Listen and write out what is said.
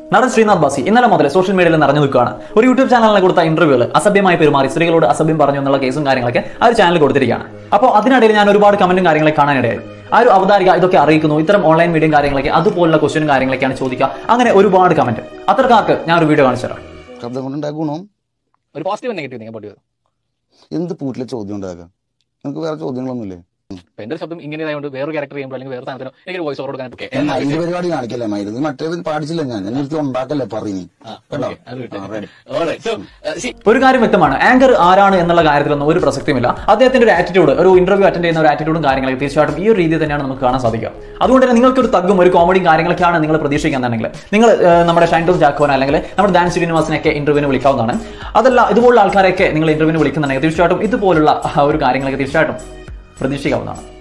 നടൻ ശ്രീനാഥ് ബാസി ഇന്നലെ മുതൽ സോഷ്യൽ മീഡിയയിൽ നിറഞ്ഞു നിൽക്കുകയാണ് ഒരു യൂട്യൂബ് ചാനലിനെ കൊടുത്ത ഇന്റർവ്യൂകൾ അസഭ്യമായി പെരുമാറി സ്ത്രീകളോട് അസഭ്യം പറഞ്ഞു എന്നുള്ള കേസും കാര്യങ്ങളൊക്കെ ആ ഒരു ചാനൽ കൊടുത്തിരിക്കുകയാണ് അപ്പോൾ അതിനിടയിൽ ഞാൻ ഒരുപാട് കമന്റും കാര്യങ്ങളൊക്കെ കാണാനിടയായി ആ ഒരു അവതാരിക ഇതൊക്കെ അറിയിക്കുന്നു ഇത്തരം ഓൺലൈൻ മീഡിയം കാര്യങ്ങളൊക്കെ അതുപോലുള്ള ക്വസ്റ്റ്യനും കാര്യങ്ങളൊക്കെയാണ് ചോദിക്കുക അങ്ങനെ ഒരുപാട് കമന്റ് അത്തരക്കാർക്ക് ഞാൻ ഒരു വീഡിയോ കാണിച്ചു തരാം ശബ്ദം കൊണ്ടുണ്ടായ ഗുണം ഒരു പോസിറ്റീവ് നെഗറ്റീവ് നിങ്ങൾ പോട്ടി എന്ത് പൂട്ടിലെ ചോദ്യം ഉണ്ടാക്കുക നിങ്ങൾക്ക് വേറെ ചോദ്യങ്ങളൊന്നുമില്ലേ ഇപ്പൊ എന്റെ ഒരു ശബ്ദം ഇങ്ങനെ ആയതുകൊണ്ട് വേറെ ക്യാരക്ടർ ചെയ്യുമ്പോൾ അല്ലെങ്കിൽ വേറെ സാധനത്തിനോ എനിക്ക് വോയിസ് ഓവർ കൊടുക്കാൻ പറ്റും മൈൻഡ് പരിപാടി കാണിക്കല്ലേ മൈൻഡ് നീ മറ്റേത് പാടിച്ചില്ല ഞാൻ ഞാൻ നിർത്തി ഉണ്ടാക്കല്ലേ പറയുന്നു കേട്ടോ ആ, ready. ഒരു കാര്യം വ്യക്തമാണ് ആങ്കർ ആരാണ് എന്നുള്ള കാര്യത്തിലൊന്നും ഒരു പ്രസക്തിയുമില്ല അദ്ദേഹത്തിന്റെ ഒരു ആറ്റിറ്റ്യൂഡ് ഒരു ഇന്റർവ്യൂ അറ്റൻഡ് ചെയ്യുന്ന ഒരു ആറ്റിറ്റ്യൂഡും കാര്യങ്ങളൊക്കെ തീർച്ചയായിട്ടും ഈ ഒരു രീതിയിൽ തന്നെയാണ് നമുക്ക് കാണാൻ സാധിക്കുക അതുകൊണ്ട് തന്നെ നിങ്ങൾക്ക് ഒരു തഗ്ഗും ഒരു കോമഡിയും കാര്യങ്ങളൊക്കെയാണ് നിങ്ങൾ പ്രതീക്ഷിക്കുന്നുണ്ടെങ്കിൽ നിങ്ങൾ ഏഹ്, നമ്മുടെ ഷൈൻ ടോം ജാക്കോൻ അല്ലെങ്കിൽ നമ്മുടെ ഡാൻ ശ്രീനിവാസിനെയൊക്കെ ഇന്റർവ്യൂവിന് വിളിക്കാവുന്നതാണ് അതല്ല ഇതുപോലുള്ള ആൾക്കാരെയൊക്കെ നിങ്ങൾ ഇന്റർവ്യൂവിന് വിളിക്കുന്നുണ്ടെങ്കിൽ തീർച്ചയായിട്ടും ഇതുപോലുള്ള ആ, ഒരു കാര്യങ്ങളൊക്കെ തീർച്ചയായിട്ടും പ്രതീക്ഷിക്കാവുന്നതാണ്